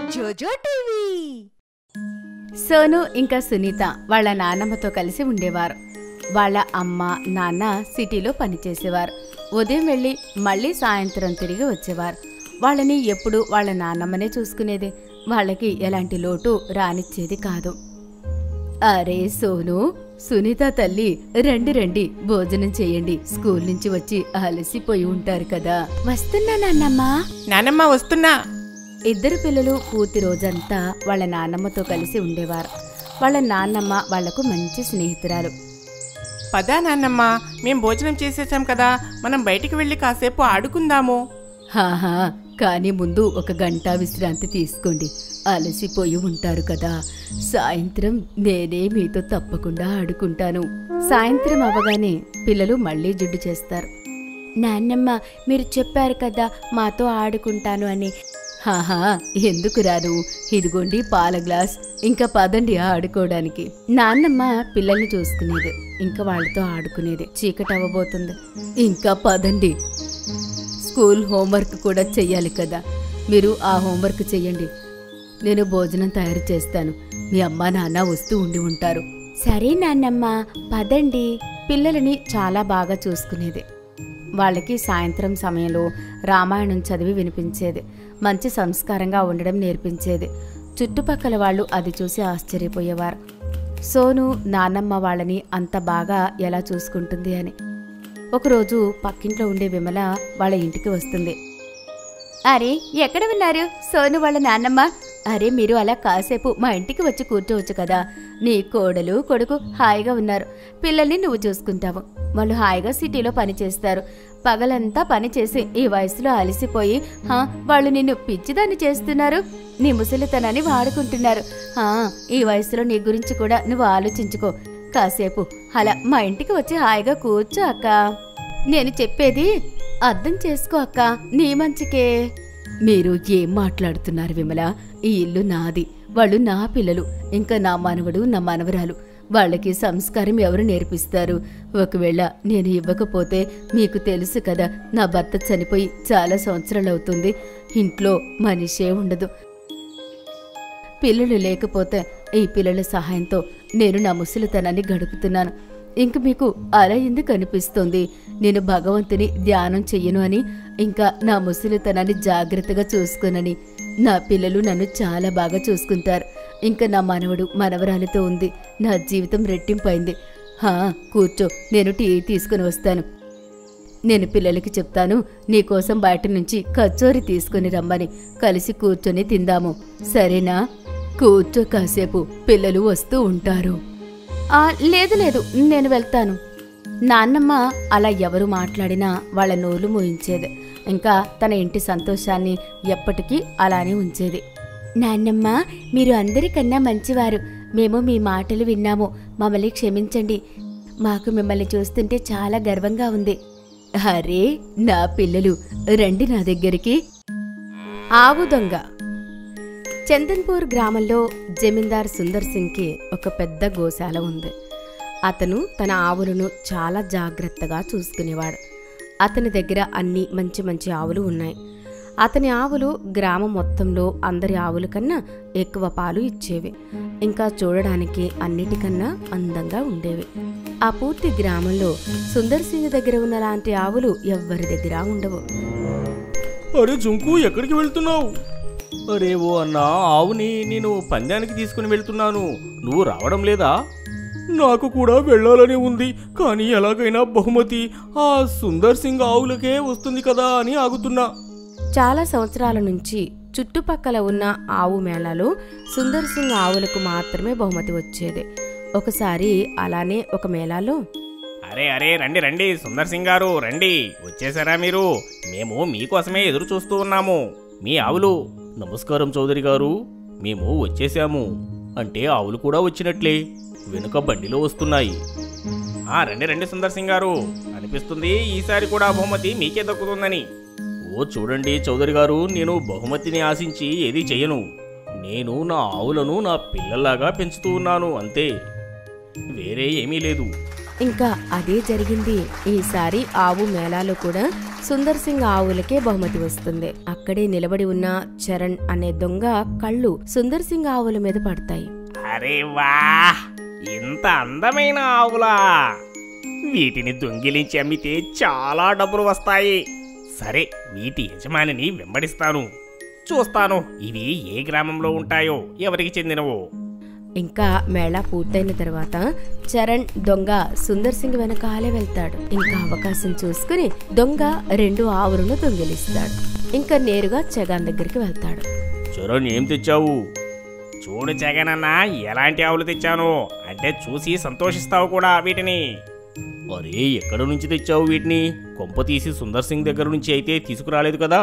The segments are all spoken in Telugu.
జోజో టీవీ సోను ఇంకా సునీత వాళ్ళ నాన్నమ్మతో కలిసి ఉండేవారు వాళ్ళ అమ్మ నాన్న సిటీలో పనిచేసేవారు ఉదయం వెళ్ళి మళ్ళీ సాయంత్రం తిరిగి వచ్చేవారు వాళ్ళని ఎప్పుడూ వాళ్ళ నాన్నమ్మనే చూసుకునేది వాళ్ళకి ఎలాంటి లోటు రానిచ్చేది కాదు అరే సోను సునీత తల్లి రండి రండి భోజనం చేయండి స్కూల్ నుంచి వచ్చి అలసిపోయి ఉంటారు కదా వస్తున్నా నాన్నమ్మా నానమ్మ వస్తున్నా ఇద్దరు పిల్లలు పూర్తి రోజంతా వాళ్ళ నాన్నమ్మతో కలిసి ఉండేవారు వాళ్ళ నాన్నమ్మ వాళ్లకు మంచి స్నేహితురాలు పదా నాన్నమ్మ మేం భోజనం చేసేసాం కదా మనం బయటికి వెళ్ళి కాసేపు ఆడుకుందాము హాహా కానీ ముందు ఒక గంట విశ్రాంతి తీసుకోండి అలసిపోయి ఉంటారు కదా సాయంత్రం నేనే మీతో తప్పకుండా ఆడుకుంటాను సాయంత్రం అవగానే పిల్లలు మళ్ళీ జుడ్డు చేస్తారు నాన్నమ్మ మీరు చెప్పారు కదా మాతో ఆడుకుంటాను అని హాహా ఎందుకు రాను ఇదిగోండి పాల గ్లాస్ ఇంకా పదండి ఆడుకోవడానికి నాన్నమ్మ పిల్లల్ని చూసుకునేది ఇంకా వాళ్ళతో ఆడుకునేది చీకటి అవ్వబోతుంది ఇంకా పదండి స్కూల్ హోంవర్క్ కూడా చెయ్యాలి కదా మీరు ఆ హోంవర్క్ చెయ్యండి నేను భోజనం తయారు చేస్తాను మీ అమ్మా నాన్న వస్తూ ఉండి ఉంటారు సరే నాన్నమ్మ పదండి పిల్లలని చాలా బాగా చూసుకునేది వాళ్ళకి సాయంత్రం సమయంలో రామాయణం చదివి వినిపించేది మంచి సంస్కారంగా ఉండడం నేర్పించేది చుట్టుపక్కల వాళ్ళు అది చూసి ఆశ్చర్యపోయేవారు సోను నాన్నమ్మ వాళ్ళని అంత బాగా ఎలా చూసుకుంటుంది అని ఒకరోజు పక్కింట్లో ఉండే విమల వాళ్ళ ఇంటికి వస్తుంది అరే ఎక్కడ ఉన్నారు సోను వాళ్ళ నాన్నమ్మ అరే మీరు అలా కాసేపు మా ఇంటికి వచ్చి కూర్చోవచ్చు కదా నీ కోడలు కొడుకు హాయిగా ఉన్నారు పిల్లల్ని నువ్వు చూసుకుంటావు వాళ్ళు హాయిగా సిటీలో పని చేస్తారు పగలంతా పని చేసి ఈ వయసులో అలసిపోయి హా వాళ్ళు నిన్ను పిచ్చిదాన్ని చేస్తున్నారు నీ ముసలితనాన్ని వాడుకుంటున్నారు హా ఈ వయసులో నీ గురించి కూడా నువ్వు ఆలోచించుకో కాసేపు అలా మా ఇంటికి వచ్చి హాయిగా కూర్చో అక్క నేను చెప్పేది అర్థం చేసుకో అక్క నీ మంచికే మీరు ఏం మాట్లాడుతున్నారు విమల ఈ ఇల్లు నాది వాళ్ళు నా పిల్లలు ఇంకా నా మనవడు నా మనవరాలు వాళ్ళకి సంస్కారం ఎవరు నేర్పిస్తారు ఒకవేళ నేను ఇవ్వకపోతే మీకు తెలుసు కదా నా భర్త చనిపోయి చాలా సంవత్సరాలు అవుతుంది ఇంట్లో మనిషే ఉండదు పిల్లలు లేకపోతే ఈ పిల్లల సహాయంతో నేను నా ముసలితనాన్ని గడుపుతున్నాను ఇంక మీకు అలా ఎందుకు అనిపిస్తుంది నేను భగవంతుని ధ్యానం చెయ్యను అని ఇంకా నా ముసలితనాన్ని జాగ్రత్తగా చూసుకోనని నా పిల్లలు నన్ను చాలా బాగా చూసుకుంటారు ఇంకా నా మనవడు మనవరాలతో ఉంది నా జీవితం రెట్టింపైంది హా కూర్చో నేను టీ తీసుకుని వస్తాను నేను పిల్లలకి చెప్తాను నీకోసం బయట నుంచి కచోరి తీసుకుని రమ్మని కలిసి కూర్చొని తిందాము సరేనా కూర్చో కాసేపు పిల్లలు వస్తూ ఉంటారు ఆ, లేదు లేదు నేను వెళ్తాను నాన్నమ్మ అలా ఎవరు మాట్లాడినా వాళ్ళ నోలు మోయించేది ఇంకా తన ఇంటి సంతోషాన్ని ఎప్పటికీ అలానే ఉంచేది నాన్నమ్మ మీరు అందరికన్నా మంచివారు మేము మీ మాటలు విన్నాము మమ్మల్ని క్షమించండి మాకు మిమ్మల్ని చూస్తుంటే చాలా గర్వంగా ఉంది అరే నా పిల్లలు రండి నా దగ్గరికి ఆవు దొంగ చందన్పూర్ గ్రామంలో జమీందార్ సుందర్ సింగ్కి ఒక పెద్ద గోశాల ఉంది అతను తన ఆవులను చాలా జాగ్రత్తగా చూసుకునేవాడు అతని దగ్గర అన్ని మంచి మంచి ఆవులు ఉన్నాయి అతని ఆవులు గ్రామం మొత్తంలో అందరి ఆవుల కన్నా ఎక్కువ పాలు ఇచ్చేవి ఇంకా చూడడానికి అన్నిటికన్నా అందంగా ఉండేవి ఆ పూర్తి గ్రామంలో సుందర్ సింగ్ దగ్గర ఉన్న లాంటి ఆవులు ఎవ్వరి దగ్గర ఉండవు అరే జుంకు ఎక్కడికి వెళ్తున్నావు అరే ఓ అన్నా ఆవుని నేను పందానికి తీసుకుని వెళ్తున్నాను నువ్వు రావడం లేదా నాకు కూడా వెళ్ళాలని ఉంది కానీ ఎలాగైనా బహుమతి ఆ సుందర్ సింగ్ ఆవులకే వస్తుంది కదా అని ఆగుతున్నా చాలా సంవత్సరాల నుంచి చుట్టుపక్కల ఉన్న ఆవు మేళాలో సుందర్ సింగ్ ఆవులకు మాత్రమే బహుమతి వచ్చేది ఒకసారి అలానే ఒక మేళాలో అరే అరే రండి రండి సుందర్ సింగ్ గారు రండి వచ్చేసారా మీరు మేము మీకోసమే ఎదురు చూస్తూ ఉన్నాము మీ ఆవులు నమస్కారం చౌదరి గారు మేము వచ్చేసాము అంటే ఆవులు కూడా వచ్చినట్లే వెనుక బండిలో వస్తున్నాయి ఆ రండి రండి సుందర్ సింగ్ గారు అనిపిస్తుంది ఈసారి కూడా బహుమతి మీకే దక్కుతుందని ఓ చూడండి చౌదరి గారు నేను బహుమతిని ఆశించి ఏదీ చెయ్యను నేను నా ఆవులను నా పిల్లల్లాగా పెంచుతూ ఉన్నాను అంతే వేరే ఏమీ లేదు ఇంకా అదే జరిగింది ఈసారి ఆవు మేళాలో కూడా సుందర్ సింగ్ ఆవులకే బహుమతి వస్తుంది అక్కడే నిలబడి ఉన్న చరణ్ అనే దొంగ కళ్ళు సుందర్ సింగ్ ఆవుల మీద పడతాయి అరే వా ఇంత అందమైన ఆవులా వీటిని దొంగిలించి అమ్మితే చాలా డబ్బులు వస్తాయి సరే వీటి యజమానిని వెంబడిస్తాను చూస్తాను ఇవి ఏ గ్రామంలో ఉంటాయో ఎవరికి చెందినవో ఇంకా మేళా పూర్తయిన తర్వాత చరణ్ దొంగ సుందర్ సింగ్ వెనకాలే వెళ్తాడు ఇంకా అవకాశం చూసుకుని దొంగ రెండు ఆవులను దొంగిలిస్తాడు ఇంకా నేరుగా చగాన్ దగ్గరికి వెళ్తాడు చరణ్ ఏం తెచ్చావు చూడు జగనన్న ఎలాంటి ఆవులు తెచ్చాను అంటే చూసి సంతోషిస్తావు కూడా వీటిని అరే ఎక్కడ నుంచి తెచ్చావు వీటిని కొంప తీసి సుందర్ సింగ్ దగ్గర నుంచి అయితే తీసుకురాలేదు కదా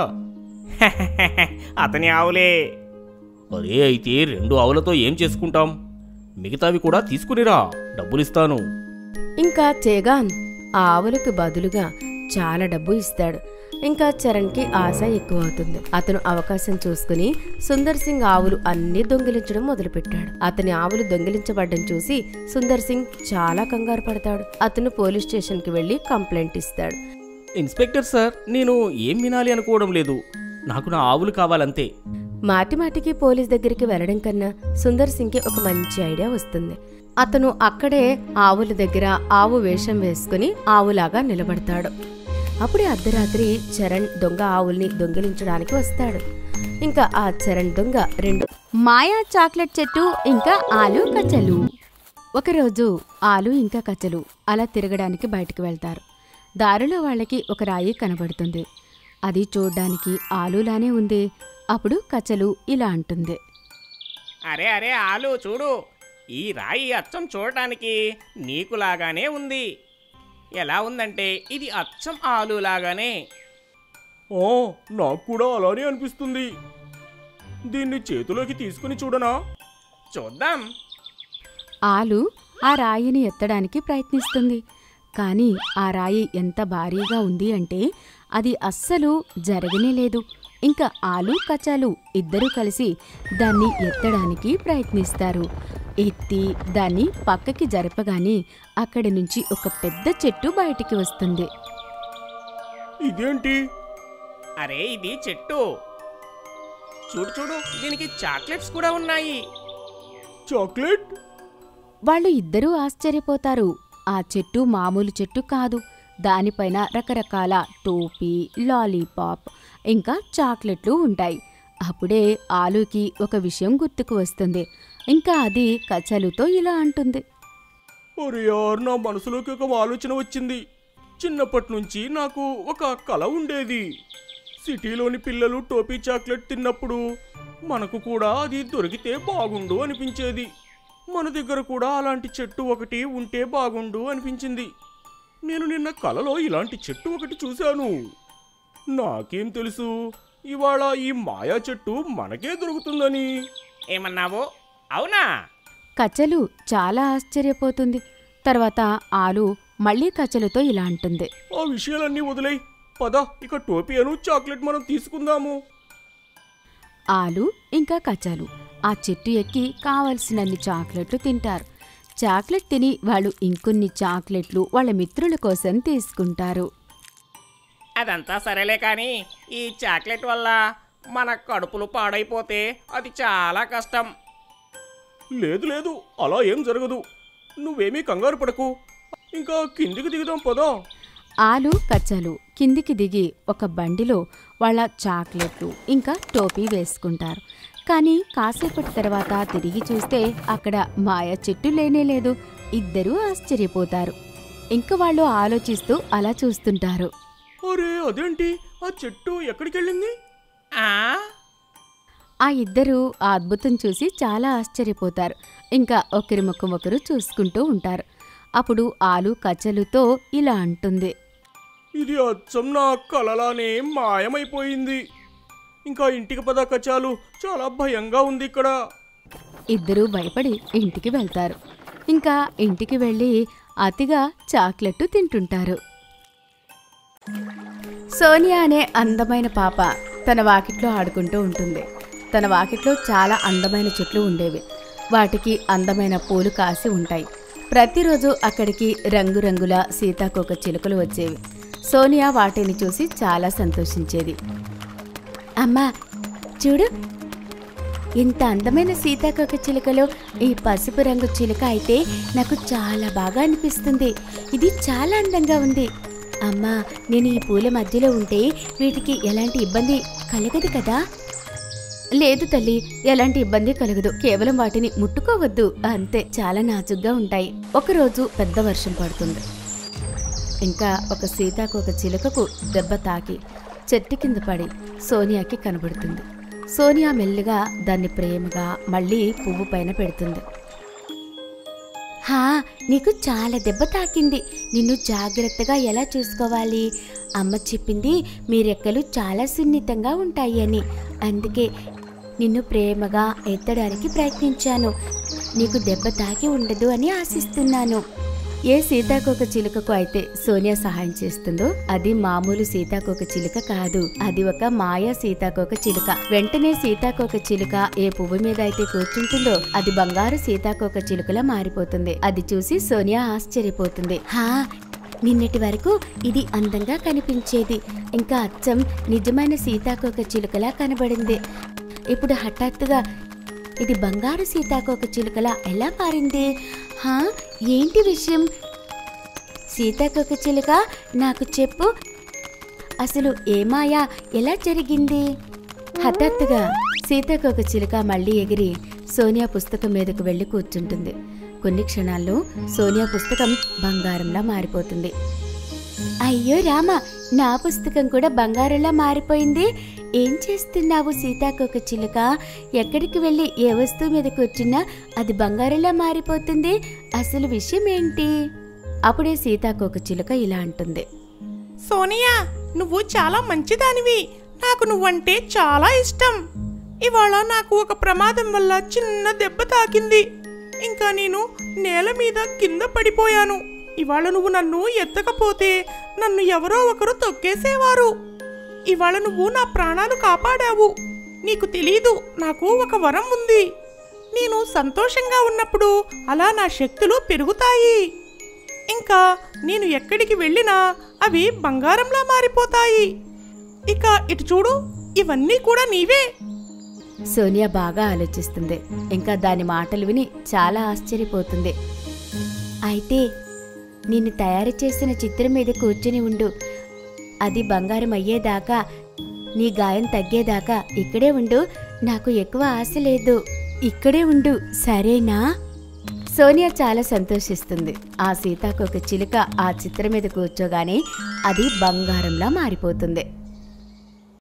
అతని ఆవులే అరే అయితే రెండు ఆవులతో ఏం చేసుకుంటాం మిగతావి కూడా తీసుకునిరా డబ్బులిస్తాను ఇంకా చేగాన్ ఆ ఆవులకు బదులుగా చాలా డబ్బు ఇస్తాడు ఇంకా చరణ్కి ఆశ ఎక్కువ అవుతుంది అతను అవకాశం చూసుకుని సుందర్ సింగ్ ఆవులు అన్ని దొంగిలించడం మొదలుపెట్టాడు అతని ఆవులు దొంగిలించబడ్డం చూసి సుందర్ సింగ్ చాలా కంగారు పడతాడు అతను పోలీస్ స్టేషన్కి వెళ్లి కంప్లైంట్ ఇస్తాడు ఇన్స్పెక్టర్ సార్ నేను ఏం వినాలి అనుకోవడం లేదు నాకు నా ఆవులు కావాలంతే మాటి మాటికి పోలీస్ దగ్గరికి వెళ్లడం కన్నా సుందర్ సింగ్కి ఒక మంచి ఐడియా వస్తుంది అతను అక్కడే ఆవుల దగ్గర ఆవు వేషం వేసుకుని ఆవులాగా నిలబడతాడు అప్పుడే అర్ధరాత్రి చరణ్ దొంగ ఆవుల్ని దొంగిలించడానికి వస్తాడు ఇంకా ఆ చరణ్ దొంగ రెండు మాయా చాక్లెట్ చెట్టు ఇంకా ఆలు కచ్చలు ఒకరోజు ఆలు ఇంకా కచ్చలు అలా తిరగడానికి బయటకు వెళ్తారు దారిలో వాళ్ళకి ఒక రాయి కనబడుతుంది అది చూడ్డానికి ఆలులానే ఉంది అప్పుడు కచ్చలు ఇలా అంటుంది అరే అరే ఆలు చూడు ఈ రాయి అచ్చం చూడటానికి నీకులాగానే ఉంది ఎలా ఉందంటే ఇది అచ్చం ఆలు లాగానే ఓ నాకు కూడా అలానే అనిపిస్తుంది దీన్ని చేతిలోకి తీసుకుని చూడనా చూద్దాం ఆలు ఆ రాయిని ఎత్తడానికి ప్రయత్నిస్తుంది కానీ ఆ రాయి ఎంత భారీగా ఉంది అంటే అది అస్సలు జరగనే లేదు ఇంకా ఆలు కచాలు ఇద్దరూ కలిసి దాన్ని ఎత్తడానికి ప్రయత్నిస్తారు ఎత్తి దాన్ని పక్కకి జరపగానే అక్కడి నుంచి ఒక పెద్ద చెట్టు బయటికి వస్తుంది ఇదేంటి అరే ఇది చెట్టు చూడు చూడు దీనికి చాక్లెట్స్ కూడా ఉన్నాయి చాక్లెట్ వాళ్ళు ఇద్దరూ ఆశ్చర్యపోతారు ఆ చెట్టు మామూలు చెట్టు కాదు దానిపైన రకరకాల టోపీ లాలీపాప్ ఇంకా చాక్లెట్లు ఉంటాయి అప్పుడే ఆలుకి ఒక విషయం గుర్తుకు వస్తుంది ఇంకా అది కచలుతో ఇలా అంటుంది ఒరే యార్ నా మనసులోకి ఒక ఆలోచన వచ్చింది చిన్నప్పటి నుంచి నాకు ఒక కల ఉండేది సిటీలోని పిల్లలు టోపీ చాక్లెట్ తిన్నప్పుడు మనకు కూడా అది దొరికితే బాగుండు అనిపించేది మన దగ్గర కూడా అలాంటి చెట్టు ఒకటి ఉంటే బాగుండు అనిపించింది నేను నిన్న కలలో ఇలాంటి చెట్టు ఒకటి చూశాను నాకేం తెలుసు ఇవాళ ఈ మాయా చెట్టు మనకే దొరుకుతుందని ఏమన్నావు అవునా కచలు చాలా ఆశ్చర్యపోతుంది తర్వాత ఆలు మళ్ళీ కచలుతో ఇలా అంటుంది ఆ విషయాలన్నీ వదిలేయ్ పద ఇక టోపీ అను చాక్లెట్ మనం తీసుకుందాము ఆలు ఇంకా కచాలు ఆ చెట్టు ఎక్కి కావలసినన్ని చాక్లెట్లు తింటారు చాక్లెట్ తిని వాళ్ళు ఇంకొన్ని చాక్లెట్లు వాళ్ళ మిత్రుల కోసం తీసుకుంటారు అదంతా సరేలే కానీ ఈ చాక్లెట్ వల్ల మన కడుపులు పాడైపోతే అది చాలా కష్టం లేదు లేదు అలా ఏం జరగదు నువ్వేమీ కంగారు పడకు ఇంకా కిందికి దిగుదాం పదా ఆలు కచ్చలు కిందికి దిగి ఒక బండిలో వాళ్ళ చాక్లెట్లు ఇంకా టోపీ వేసుకుంటారు కానీ కాసేపటి తర్వాత తిరిగి చూస్తే అక్కడ మాయ చెట్టు లేనే లేదు ఇద్దరూ ఆశ్చర్యపోతారు ఇంక వాళ్ళు ఆలోచిస్తూ అలా చూస్తుంటారు అరే అదేంటి ఆ చెట్టు ఎక్కడికి వెళ్ళింది ఆ ఆ ఇద్దరూ ఆ అద్భుతం చూసి చాలా ఆశ్చర్యపోతారు ఇంకా ఒకరి ముఖం ఒకరు చూసుకుంటూ ఉంటారు అప్పుడు ఆలు కచ్చలుతో ఇలా అంటుంది ఇది అచ్చం నా కలలానే మాయమైపోయింది ఇంకా ఇంటికి పద కచాలు చాలా భయంగా ఉంది ఇక్కడ ఇద్దరూ భయపడి ఇంటికి వెళ్తారు ఇంకా ఇంటికి వెళ్ళి అతిగా చాక్లెట్ తింటుంటారు సోనియా అనే అందమైన పాప తన వాకిట్లో ఆడుకుంటూ ఉంటుంది తన వాకిట్లో చాలా అందమైన చెట్లు ఉండేవి వాటికి అందమైన పూలు కాసి ఉంటాయి ప్రతిరోజు అక్కడికి రంగురంగుల సీతాకోక చిలుకలు వచ్చేవి సోనియా వాటిని చూసి చాలా సంతోషించేది అమ్మా చూడు ఇంత అందమైన సీతాకోక చిలుకలో ఈ పసుపు రంగు చిలుక అయితే నాకు చాలా బాగా అనిపిస్తుంది ఇది చాలా అందంగా ఉంది అమ్మా నేను ఈ పూల మధ్యలో ఉంటే వీటికి ఎలాంటి ఇబ్బంది కలగదు కదా లేదు తల్లి ఎలాంటి ఇబ్బంది కలగదు కేవలం వాటిని ముట్టుకోవద్దు అంతే చాలా నాజుగ్గా ఉంటాయి ఒకరోజు పెద్ద వర్షం పడుతుంది ఇంకా ఒక సీతాకోక చిలుకకు దెబ్బ తాకి చెట్టు కింద పడి సోనియాకి కనబడుతుంది సోనియా మెల్లిగా దాన్ని ప్రేమగా మళ్ళీ పువ్వు పైన పెడుతుంది హా నీకు చాలా దెబ్బ తాకింది నిన్ను జాగ్రత్తగా ఎలా చూసుకోవాలి అమ్మ చెప్పింది మీ రెక్కలు చాలా సున్నితంగా ఉంటాయి అని అందుకే నిన్ను ప్రేమగా ఎత్తడానికి ప్రయత్నించాను నీకు దెబ్బ తాకి ఉండదు అని ఆశిస్తున్నాను ఏ సీతాకోక చిలుకకు అయితే సోనియా సహాయం చేస్తుందో అది మామూలు సీతాకోక చిలుక కాదు అది ఒక మాయా సీతాకోక చిలుక వెంటనే సీతాకోక చిలుక ఏ పువ్వు మీద అయితే కూర్చుంటుందో అది బంగారు సీతాకోక చిలుకలా మారిపోతుంది అది చూసి సోనియా ఆశ్చర్యపోతుంది హా నిన్నటి వరకు ఇది అందంగా కనిపించేది ఇంకా అచ్చం నిజమైన సీతాకోక చిలుకలా కనబడింది ఇప్పుడు హఠాత్తుగా ఇది బంగారు సీతాకోక చిలుకలా ఎలా మారింది హా ఏంటి విషయం సీతాకోక చిలుక నాకు చెప్పు అసలు ఏమాయా ఎలా జరిగింది హఠాత్తుగా సీతాకోక చిలుక మళ్ళీ ఎగిరి సోనియా పుస్తకం మీదకు వెళ్ళి కూర్చుంటుంది కొన్ని క్షణాల్లో సోనియా పుస్తకం బంగారంలా మారిపోతుంది అయ్యో రామ నా పుస్తకం కూడా బంగారంలా మారిపోయింది ఏం చేస్తున్నావు సీతాకోక చిలుక ఎక్కడికి వెళ్ళి ఏ వస్తువు మీద కూర్చున్నా అది బంగారంలా మారిపోతుంది అసలు విషయం ఏంటి అప్పుడే సీతాకోక చిలుక ఇలా అంటుంది సోనియా నువ్వు చాలా మంచిదానివి నాకు నువ్వంటే చాలా ఇష్టం ఇవాళ నాకు ఒక ప్రమాదం వల్ల చిన్న దెబ్బ తాకింది ఇంకా నేను నేల మీద కింద పడిపోయాను ఇవాళ నువ్వు నన్ను ఎత్తకపోతే నన్ను ఎవరో ఒకరు తొక్కేసేవారు ఇవాళ నువ్వు నా ప్రాణాలు కాపాడావు నీకు తెలీదు నాకు ఒక వరం ఉంది నేను సంతోషంగా ఉన్నప్పుడు అలా నా శక్తులు పెరుగుతాయి ఇంకా నేను ఎక్కడికి వెళ్ళినా అవి బంగారంలా మారిపోతాయి ఇక ఇటు చూడు ఇవన్నీ కూడా నీవే సోనియా బాగా ఆలోచిస్తుంది ఇంకా దాని మాటలు విని చాలా ఆశ్చర్యపోతుంది అయితే నిన్ను తయారు చేసిన చిత్రం మీద కూర్చుని ఉండు అది బంగారం అయ్యేదాకా నీ గాయం తగ్గేదాకా ఇక్కడే ఉండు నాకు ఎక్కువ ఆశ లేదు ఇక్కడే ఉండు సరేనా సోనియా చాలా సంతోషిస్తుంది ఆ సీతాకోక చిలుక ఆ చిత్రం మీద కూర్చోగానే అది బంగారంలా మారిపోతుంది